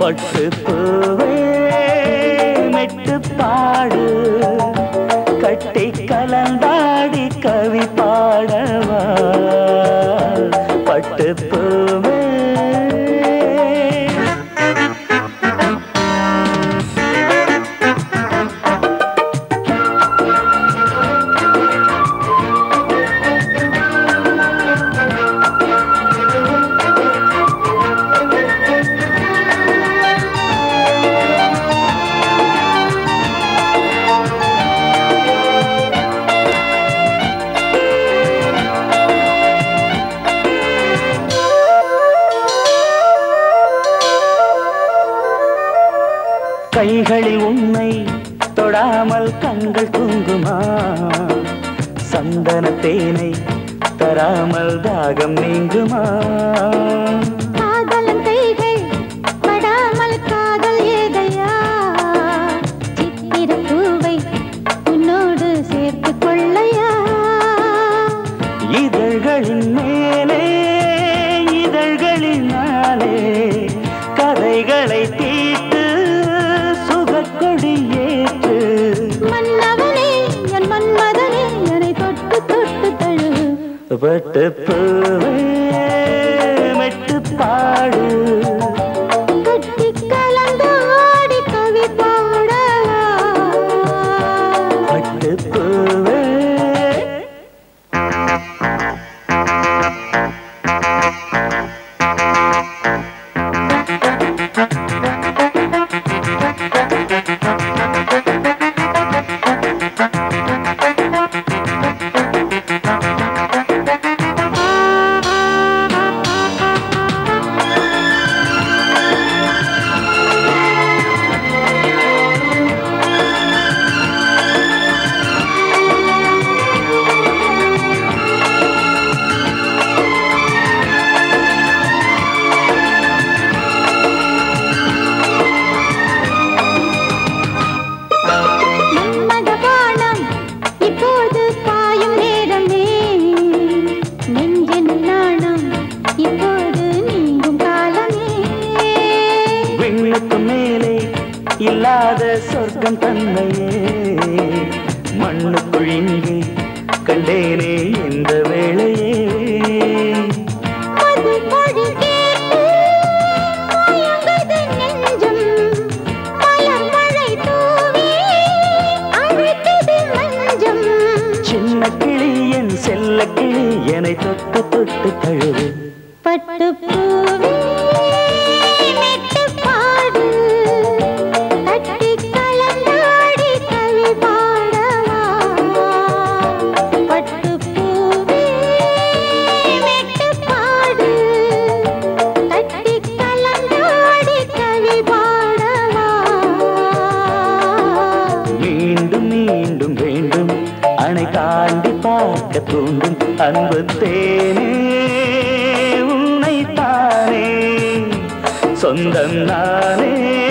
பட்டு பூவே மெட்டு பாடு கட்டி கலந்தாடி கவி பாடவா பட்டு பூவே கைகளில் உன்னை தொடாமல் கண்கள் தூங்குமா சந்தன தேனை தராமல் தாகம் நீங்குமா காதலன் கைகள் படாமல் காதல் ஏதையா சித்திர பூவை உன்னோடு சேர்த்து கொள்ளையா இதழ்களின் மேலே இதழ்களினாலே கதைகளை தீட்டு சுகக்கொடி ஏற்று மன்னவனே என் மன்மதனே என்னை தொட்டு தொட்டு தழுவு பட்டு பூவே மெட்டு பாடு கட்டி கலந்து ஆடி கவி பாடவா பட்டு பூவே மன்மத பானம் இப்போது பாயும் நேரமே நெஞ்சின் நாணம் இப்போது நீங்கும் காலமே விண்ணுக்கு மேலே இல்லாத சொர்க்கம் தன்னையே மண்ணுக்குள் இங்கே கண்டேனே இந்த வேளையே மது மொழி கேட்டு மயங்குது நெஞ்சம் மலர் மழை தூவி அழைக்குது மஞ்சம் சின்ன கிளி என் செல்ல கிளி என்னை தொட்டு தொட்டு தழுவு பட்டு பூவே மெட்டு பாடு கட்டி கலந்தாடி கவி பாடவா பட்டு பூவே மெட்டு பாடு கட்டி கலந்தாடி கவி பாடவா மீண்டும் மீண்டும் வேண்டும் அணை தாண்டி பார்க்க தூண்டும் அன்பு தேனே உன்னை தானே சொந்தம் நானே